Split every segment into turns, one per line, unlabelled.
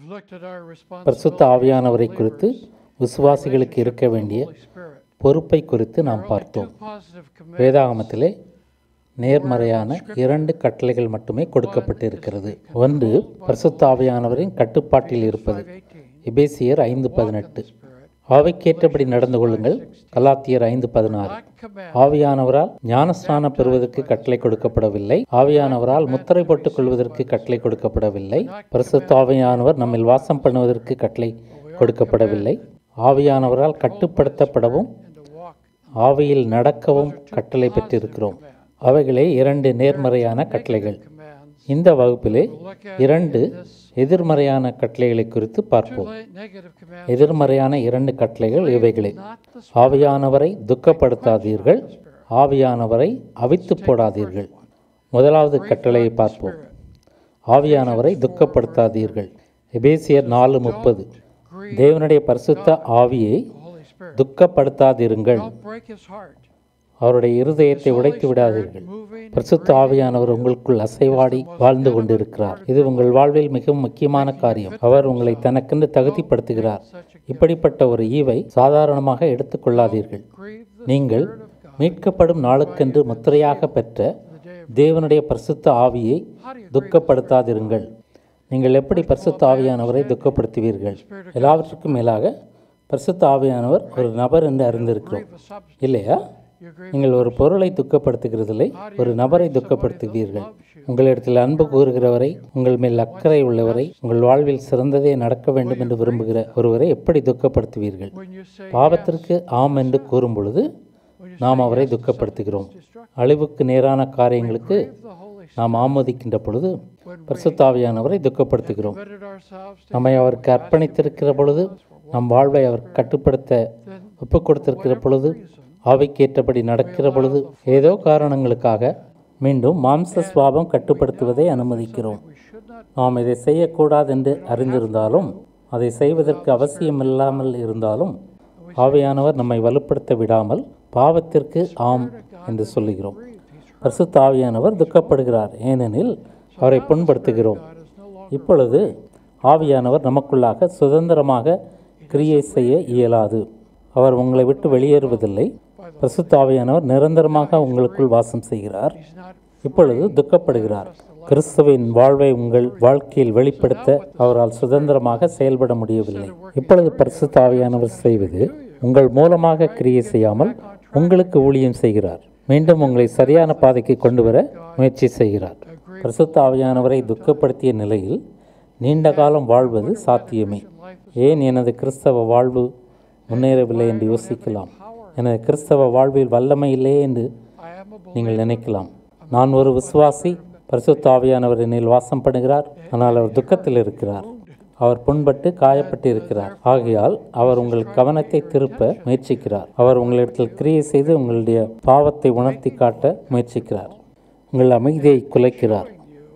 We've looked at our
பரிசுத்த
responsibility
ஆவியானவரை குறித்து விசுவாசிகளுக்கு இருக்க வேண்டிய
Holy Spirit.
பொறுப்பை குறித்து
There
நாம்
are only
பார்த்தோம்
two positive commandments.
வேதாகமத்திலே நேர்மறையான இரண்டு கட்டளைகள் மட்டுமே கொடுக்கப்பட்டிருக்கிறது ஒன்று பரிசுத்த ஆவியானவரின் கட்டுப்பாட்டில் இருப்பது
5:18.
எபேசியர் ஐந்து பதினெட்டு
Spirit.
ஆவிக்கேற்றபடி நடந்து கொள்ளுங்கள் கலாத்தியர் ஐந்து பதினாறு
That command
ஆவியானவரால் ஞானஸ்நானம் பெறுவதற்கு கட்டளை கொடுக்கப்படவில்லை ஆவியானவரால் முத்திரை போட்டுக் கொள்வதற்கு கட்டளை கொடுக்கப்படவில்லை பரிசுத்த ஆவியானவர் நம்மில் வாசம் பண்ணுவதற்கு கட்டளை கொடுக்கப்படவில்லை ஆவியானவரால் கட்டுப்படுத்தப்படவும்
and to walk
ஆவியில் நடக்கவும் கட்டளை பெற்றிருக்கிறோம் அவைகளே இரண்டு நேர்மறையான கட்டளைகள்
commands.
இந்த வகுப்பிலே
Look at
இரண்டு எதிர்மறையான கட்டளைகளை குறித்து பார்ப்போம்
two negative commands.
எதிர்மறையான இரண்டு கட்டளைகள் இவைகளே
Not the
ஆவியானவரை துக்கப்படுத்தாதீர்கள் ஆவியானவரை அவித்து போடாதீர்கள் முதலாவது கட்டளையை பார்ப்போம் ஆவியானவரை துக்கப்படுத்தாதீர்கள் எபேசியர் நாலு முப்பது தேவனுடைய பரிசுத்த ஆவியை
Holy Spirit.
துக்கப்படுத்தாதிருங்கள்
Don't break his heart.
அவருடைய இருதயத்தை உடைத்து விடாதீர்கள்
Moving
பரிசுத்த ஆவியானவர் உங்களுக்குள் அசைவாடி வாழ்ந்து கொண்டிருக்கிறார் இது உங்கள் வாழ்வில் மிகவும் முக்கியமான காரியம் அவர் உங்களை தனக்கென்று தகுதிப்படுத்துகிறார்
such a
இப்படிப்பட்ட ஒரு ஈவை சாதாரணமாக எடுத்துக்கொள்ளாதீர்கள்
grieve the
நீங்கள் மீட்கப்படும் நாளுக்கென்று முத்திரையாக பெற்ற
the day of
தேவனுடைய பரிசுத்த ஆவியை துக்கப்படுத்தாதிருங்கள் நீங்கள் எப்படி பரிசுத்த ஆவியானவரை துக்கப்படுத்துவீர்கள் எல்லாவற்றுக்கும் மேலாக பரிசுத்த ஆவியானவர் ஒரு நபர் என்று அறிந்திருக்கிறோம்
a substance.
இல்லையா
You grieve
நீங்கள் ஒரு பொருளை துக்கப்படுத்துகிறதில்லை ஒரு நபரை துக்கப்படுத்துவீர்கள் உங்களிடத்தில் அன்பு கூறுகிறவரை உங்கள் மேல் அக்கறை உள்ளவரை உங்கள் வாழ்வில் சிறந்ததே நடக்க வேண்டும் என்று விரும்புகிற ஒருவரை எப்படி துக்கப்படுத்துவீர்கள்
when you say
பாவத்திற்கு ஆம் என்று கூறும் பொழுது நாம் அவரை துக்கப்படுத்துகிறோம் அழிவுக்கு நேரான காரியங்களுக்கு
the Holy
நாம் ஆமோதிக்கின்ற பொழுது பரிசுத்தாவியானவரை துக்கப்படுத்துகிறோம்
Spirit ourselves to
நம்மை அவருக்கு அர்ப்பணித்திருக்கிற பொழுது நம் வாழ்வை அவர் கட்டுப்படுத்த ஒப்புக் கொடுத்திருக்கிற பொழுது ஆவிக்கேற்றபடி நடக்கிற பொழுது ஏதோ காரணங்களுக்காக மீண்டும் மாம்ச சுவாபம் கட்டுப்படுத்துவதை அனுமதிக்கிறோம்
we should not
நாம் இதை செய்யக்கூடாது என்று அறிந்திருந்தாலும் அதை செய்வதற்கு அவசியமில்லாமல் இருந்தாலும் ஆவியானவர் நம்மை வலுப்படுத்த விடாமல் பாவத்திற்கு ஆம் என்று சொல்லுகிறோம் பரிசுத்த ஆவியானவர் துக்கப்படுகிறார் ஏனெனில் அவரை புண்படுத்துகிறோம்
God is no longer
இப்பொழுது ஆவியானவர் நமக்குள்ளாக சுதந்திரமாக கிரியை செய்ய இயலாது அவர் உங்களை விட்டு வெளியேறுவதில்லை பரிசுத்த ஆவியானவர் நிரந்தரமாக உங்களுக்குள் வாசம் செய்கிறார்
he's not
இப்பொழுது துக்கப்படுகிறார் கிறிஸ்துவின் வாழ்வை உங்கள் வாழ்க்கையில் வெளிப்படுத்த அவரால் சுதந்திரமாக செயல்பட முடியவில்லை இப்பொழுது பரிசுத்த ஆவியானவர் செய்வது உங்கள் மூலமாக கிரியை செய்யாமல் உங்களுக்கு ஊழியம் செய்கிறார் மீண்டும் உங்களை சரியான பாதைக்கு கொண்டு வர முயற்சி செய்கிறார் பரிசுத்த ஆவியானவரை துக்கப்படுத்திய நிலையில் நீண்ட காலம் வாழ்வது சாத்தியமே ஏன் எனது கிறிஸ்தவ வாழ்வு முன்னேறவில்லை என்று யோசிக்கலாம் எனது கிறிஸ்தவ வாழ்வில் வல்லமை இல்லையே என்று
I am a believer.
நீங்கள் நினைக்கலாம் நான் ஒரு விசுவாசி பரிசுத்த ஆவியானவர் என்னில் வாசம் பண்ணுகிறார் ஆனால் அவர் துக்கத்தில் இருக்கிறார் அவர் புண்பட்டு காயப்பட்டு இருக்கிறார் ஆகையால் அவர் உங்கள் கவனத்தை திருப்ப முயற்சிக்கிறார் அவர் உங்களிடத்தில் கிரியை செய்து உங்களுடைய பாவத்தை உணர்த்தி காட்ட முயற்சிக்கிறார் உங்கள் அமைதியை குலைக்கிறார்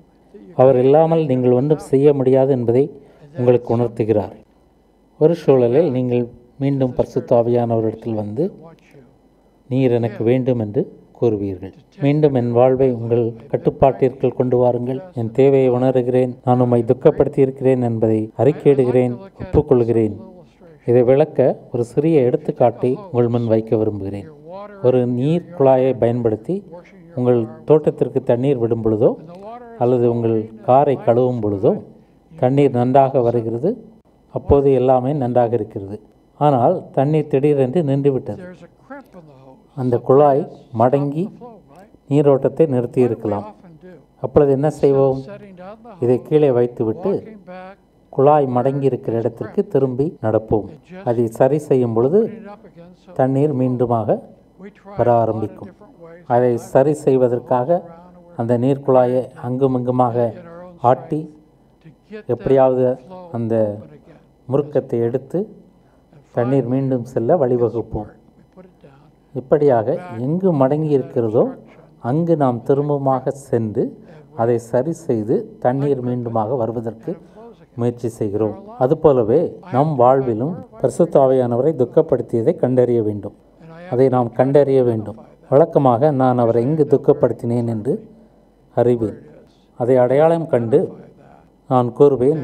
அவர் இல்லாமல் நீங்கள் ஒன்றும் செய்ய முடியாது என்பதை உங்களுக்கு உணர்த்துகிறார் ஒரு சூழலில் நீங்கள் மீண்டும் பரிசுத்த ஆவியானவரிடத்தில் வந்து
want you
நீர் எனக்கு வேண்டும் என்று கூறுவீர்கள் மீண்டும் என் வாழ்வை உங்கள் கட்டுப்பாட்டிற்குள் கொண்டு வாருங்கள் என் தேவையை உணர்கிறேன் நான் உம்மை துக்கப்படுத்தி இருக்கிறேன் என்பதை அறிக்கையிடுகிறேன் ஒப்புக்கொள்கிறேன்
illustration.
இதை விளக்க ஒரு சிறிய எடுத்துக்காட்டை உங்கள் முன் வைக்க விரும்புகிறேன்
Your water
ஒரு நீர் குழாயை பயன்படுத்தி
washing your
உங்கள் தோட்டத்திற்கு தண்ணீர் விடும் பொழுதோ
the water
அல்லது உங்கள் காரை கழுவும் பொழுதோ தண்ணீர் நன்றாக வருகிறது அப்போது எல்லாமே நன்றாக இருக்கிறது ஆனால் தண்ணீர் திடீரென்று நின்றுவிட்டது
there's a crimp in the hose.
அந்த குழாய் மடங்கி
Flow, right?
நீரோட்டத்தை நிறுத்தி இருக்கலாம்
Often do.
அப்பொழுது என்ன செய்வோம்
Setting down the hose,
இதை கீழே வைத்துவிட்டு
walking back,
குழாய் மடங்கி இருக்கிற இடத்திற்கு திரும்பி நடப்போம் அதை சரி செய்யும் பொழுது
putting it up again. So
தண்ணீர் மீண்டுமாக
we try
வர
a lot of
ஆரம்பிக்கும்
different ways
அதை சரி செய்வதற்காக அந்த நீர் குழாயை அங்கும் இங்குமாக
in our own
ஆட்டி
to get
எப்படியாவது
flow
அந்த
open again.
முறுக்கத்தை எடுத்து தண்ணீர் மீண்டும் செல்ல வழிவகுப்போம்
We put it down.
இப்படியாக எங்கு மடங்கி இருக்கிறதோ அங்கு நாம் திரும்பமாக சென்று அதை சரி செய்து தண்ணீர் மீண்டுமாக வருவதற்கு முயற்சி செய்கிறோம் அதுபோலவே நம் வாழ்விலும் பரிசுத்த ஆவியானவரை துக்கப்படுத்தியதை கண்டறிய வேண்டும்
And I
அதை நாம் கண்டறிய வேண்டும் வழக்கமாக நான் அவரை எங்கு துக்கப்படுத்தினேன் என்று அறிவேன் அதை அடையாளம் கண்டு நான் கூறுவேன்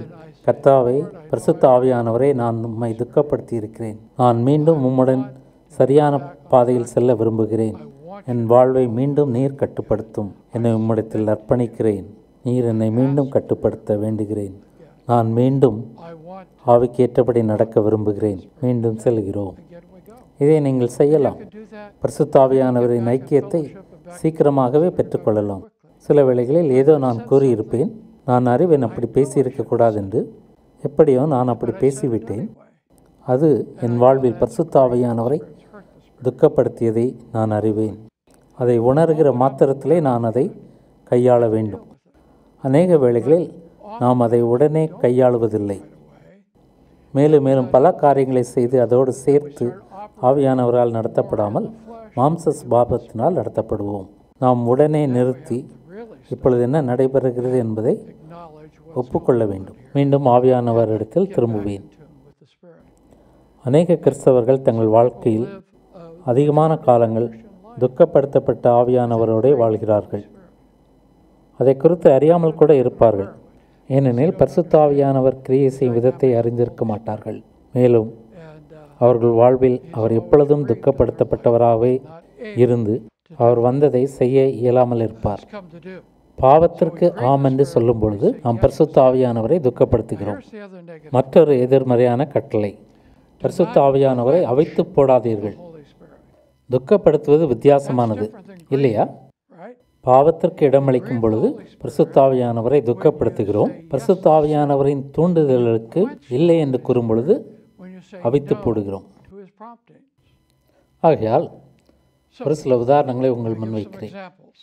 கர்த்தாவே பரிசுத்த ஆவியானவரே நான் உம்மை துக்கப்படுத்தி இருக்கிறேன் நான் மீண்டும் உம்முடன் சரியான பாதையில் செல்ல விரும்புகிறேன் என் வாழ்வை மீண்டும் நீர் கட்டுப்படுத்தும் என்னை உம்மிடத்தில் அர்ப்பணிக்கிறேன் நீர் என்னை மீண்டும் கட்டுப்படுத்த வேண்டுகிறேன் நான் மீண்டும்
I want
ஆவிக்கேற்றபடி நடக்க விரும்புகிறேன் மீண்டும் செல்கிறோம்
again we go.
இதை நீங்கள் செய்யலாம்
You can do that.
பரிசுத்தாவியானவரின் ஐக்கியத்தை சீக்கிரமாகவே பெற்றுக்கொள்ளலாம் சில வேளைகளில் ஏதோ நான் கூறியிருப்பேன் நான் அறிவேன் அப்படி பேசியிருக்க கூடாது என்று எப்படியோ நான் அப்படி பேசிவிட்டேன் அது என் வாழ்வில் பரிசுத்தாவியானவரை துக்கப்படுத்தியதை நான் அறிவேன் அதை உணர்கிற மாத்திரத்திலே நான் அதை கையாள வேண்டும் அநேக வேளைகளில் நாம் அதை உடனே கையாளுவதில்லை மேலும் மேலும் பல காரியங்களை செய்து அதோடு சேர்த்து ஆவியானவரால் நடத்தப்படாமல் மாம்ச பாபத்தினால் நடத்தப்படுவோம் நாம் உடனே நிறுத்தி
Really
இப்பொழுது என்ன நடைபெறுகிறது என்பதை
acknowledge what's
ஒப்புக்கொள்ள வேண்டும் மீண்டும் ஆவியானவரிடத்தில் திரும்புவேன்
in tune with the Spirit.
அநேக கிறிஸ்தவர்கள் தங்கள் வாழ்க்கையில்
Live uh,
அதிகமான காலங்கள் துக்கப்படுத்தப்பட்ட ஆவியானவரோடே வாழ்கிறார்கள் அதை குறித்து அறியாமல் கூட இருப்பார்கள் ஏனெனில் பரிசுத்த ஆவியானவர் கிரியை செய்யும் விதத்தை அறிந்திருக்க மாட்டார்கள் மேலும்
and uh,
அவர்கள் வாழ்வில் அவர் எப்பொழுதும் துக்கப்படுத்தப்பட்டவராகவே இருந்து அவர் வந்ததை செய்ய இயலாமல் இருப்பார்
come to do.
பாவத்திற்கு ஆம் என்று சொல்லும் பொழுது நாம் பரிசுத்த ஆவியானவரை துக்கப்படுத்துகிறோம்
Here's the other negative.
மற்றொரு எதிர்மறையான கட்டளை பரிசுத்த ஆவியானவரை அவித்து போடாதீர்கள்
Holy Spirit.
துக்கப்படுத்துவது வித்தியாசமானது இல்லையா
Right?
பாவத்திற்கு இடமளிக்கும் பொழுது பரிசுத்தாவியானவரை துக்கப்படுத்துகிறோம் பரிசுத்தாவியானவரின் தூண்டுதலுக்கு இல்லை என்று கூறும் பொழுது
When you say
அவித்து
no
போடுகிறோம்
to his promptings.
ஆகையால் ஒரு சில உதாரணங்களை உங்கள் முன்
Some
வைக்கிறேன்
examples.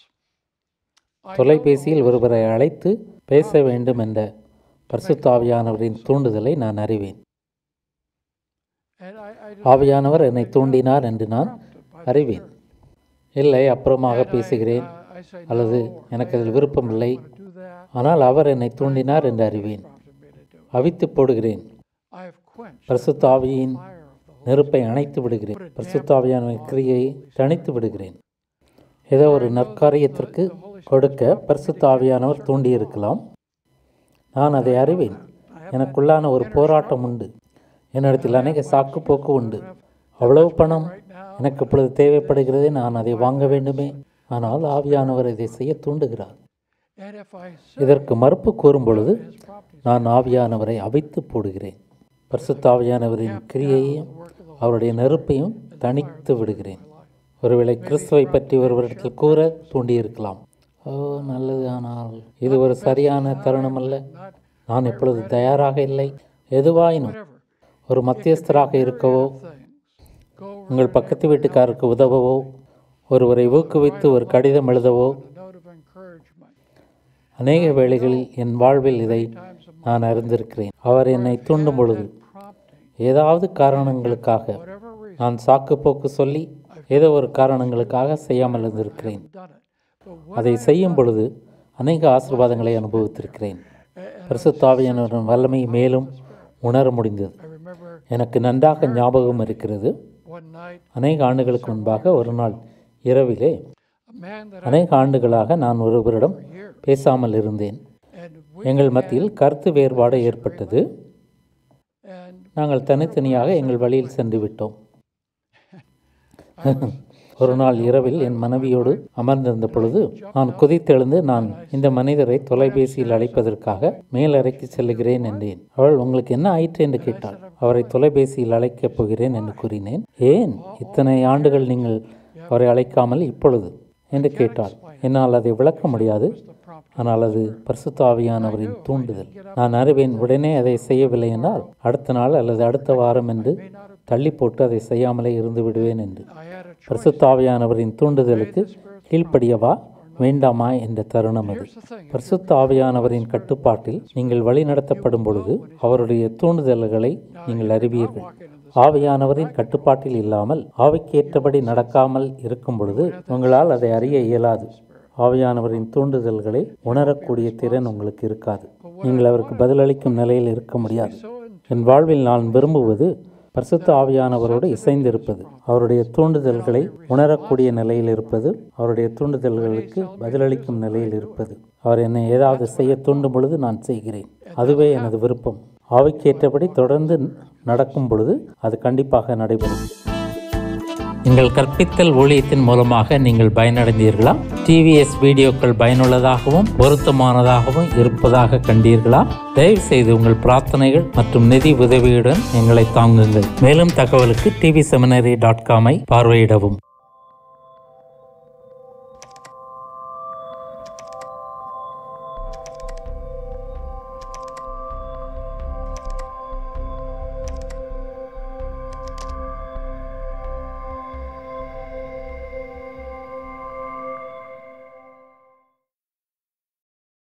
I
தொலைபேசியில் ஒருவரை அழைத்து பேச வேண்டும் என்ற பரிசுத்தாவியானவரின் தூண்டுதலை நான் அறிவேன்
and I, I just
ஆவியானவர் என்னை தூண்டினார் என்று நான் அறிவேன் இல்லை அப்புறமாக பேசுகிறேன்
uh, I say
அல்லது
no, or
எனக்கு அதில் விருப்பம் இல்லை
do that.
ஆனால் அவர் என்னை தூண்டினார் என்று அறிவேன்
Prompted me to do it.
அவித்து போடுகிறேன்
I have quenched
பரிசுத்தாவியின்
the fire of the Holy
நெருப்பை அணைத்து விடுகிறேன் பரிசுத்தாவியான கிரியை தணித்து விடுகிறேன் ஏதோ ஒரு நற்காரியத்திற்கு கொடுக்க பரிசுத்தாவியானவர் தூண்டியிருக்கலாம் நான் அதை அறிவேன் எனக்குள்ளான ஒரு போராட்டம் உண்டு என்னிடத்தில் அநேக சாக்குப்போக்கு உண்டு அவ்வளவு பணம் எனக்கு இப்பொழுது தேவைப்படுகிறது நான் அதை வாங்க வேண்டுமே ஆனால் ஆவியானவர் இதை செய்ய தூண்டுகிறார்
And if I say
இதற்கு மறுப்பு கூறும் பொழுது
his promptings,
நான் ஆவியானவரை அவித்து போடுகிறேன் பரிசுத்தாவியானவரின் கிரியையையும் அவருடைய நெருப்பையும் தணித்து விடுகிறேன் ஒருவேளை கிறிஸ்துவை பற்றி ஒருவரிடத்தில் கூற தூண்டியிருக்கலாம் ஓ நல்லது ஆனால் இது ஒரு சரியான தருணம் அல்ல
not
நான் இப்பொழுது தயாராக இல்லை எதுவாயினும்
whatever
ஒரு மத்தியஸ்தராக இருக்கவோ
things. Go over
உங்கள் பக்கத்து வீட்டுக்காருக்கு உதவவோ ஒருவரை ஊக்குவித்து ஒரு கடிதம் எழுதவோ
a note of encouragement.
அநேக வேளைகளில் என் வாழ்வில் இதை
Times of
நான் அறிந்திருக்கிறேன் அவர் என்னை தூண்டும் பொழுது
prompting,
ஏதாவது காரணங்களுக்காக
whatever reason,
நான் சாக்குப்போக்கு சொல்லி ஏதோ ஒரு காரணங்களுக்காக செய்யாமல் இருந்திருக்கிறேன்
done it. But when
அதை செய்யும் பொழுது அநேக ஆசீர்வாதங்களை அனுபவித்திருக்கிறேன் பரிசுத்தாவியானவரின் வல்லமை மேலும் உணர முடிந்தது
I remember
எனக்கு நன்றாக ஞாபகம் இருக்கிறது
one night,
அநேக ஆண்டுகளுக்கு முன்பாக ஒரு நாள் இரவிலே
a man that I
அநேக ஆண்டுகளாக நான் ஒருவரிடம்
years,
பேசாமல் இருந்தேன்
and we
எங்கள் மத்தியில் கருத்து வேறுபாடு ஏற்பட்டது
and
நாங்கள் தனித்தனியாக எங்கள் வழியில் சென்று விட்டோம் ஒரு நாள் இரவில் என் மனைவியோடு அமர்ந்திருந்த பொழுது நான் குதித்தெழுந்து நான் இந்த மனிதரை தொலைபேசியில் அழைப்பதற்காக மேலறைக்கு செல்லுகிறேன் என்றேன் அவள் உங்களுக்கு என்ன ஆயிற்று என்று கேட்டாள் அவரை தொலைபேசியில் அழைக்கப் போகிறேன் என்று கூறினேன் ஏன் இத்தனை ஆண்டுகள் நீங்கள் அவரை அழைக்காமல் இப்பொழுது என்று கேட்டாள் என்னால் அதை விளக்க முடியாது
the prompt
ஆனால் அது பரிசுத்த ஆவியானவரின் தூண்டுதல் நான் அறிவேன் உடனே அதை செய்யவில்லை என்றால் அடுத்த நாள் அல்லது அடுத்த வாரம் என்று தள்ளி போட்டு அதை செய்யாமலே இருந்து விடுவேன் என்று
I had a choice.
பரிசுத்த ஆவியானவரின் தூண்டுதலுக்கு கீழ்ப்படியவா வேண்டாமா என்ற தருணம் அது
Here's the thing.
பரிசுத்த ஆவியானவரின் கட்டுப்பாட்டில் நீங்கள் வழி நடத்தப்படும் பொழுது அவருடைய தூண்டுதல்களை நீங்கள் அறிவீர்கள்
Walking in the
ஆவியானவரின் கட்டுப்பாட்டில் இல்லாமல் ஆவிக்கேற்றபடி நடக்காமல் இருக்கும் பொழுது உங்களால் அதை அறிய இயலாது ஆவியானவரின் தூண்டுதல்களை உணரக்கூடிய திறன் உங்களுக்கு இருக்காது நீங்கள் அவருக்கு பதிலளிக்கும் நிலையில் இருக்க முடியாது
so in
என் வாழ்வில் நான் விரும்புவது பரிசுத்த ஆவியானவரோடு இசைந்திருப்பது அவருடைய தூண்டுதல்களை உணரக்கூடிய நிலையில் இருப்பது அவருடைய தூண்டுதல்களுக்கு பதிலளிக்கும் நிலையில் இருப்பது அவர் என்னை ஏதாவது செய்ய தூண்டும் பொழுது நான் செய்கிறேன் அதுவே எனது விருப்பம் ஆவிக்கேற்றபடி தொடர்ந்து நடக்கும் பொழுது அது கண்டிப்பாக நடைபெறும் எங்கள் கற்பித்தல் ஊழியத்தின் மூலமாக நீங்கள் பயனடைந்தீர்களா டிவிஎஸ் வீடியோக்கள் பயனுள்ளதாகவும் பொருத்தமானதாகவும் இருப்பதாக கண்டீர்களா தயவு செய்து உங்கள் பிரார்த்தனைகள் மற்றும் நிதி உதவியுடன் எங்களை தாங்குங்கள் மேலும் தகவலுக்கு டிவி செமினரி டாட் காமை பார்வையிடவும்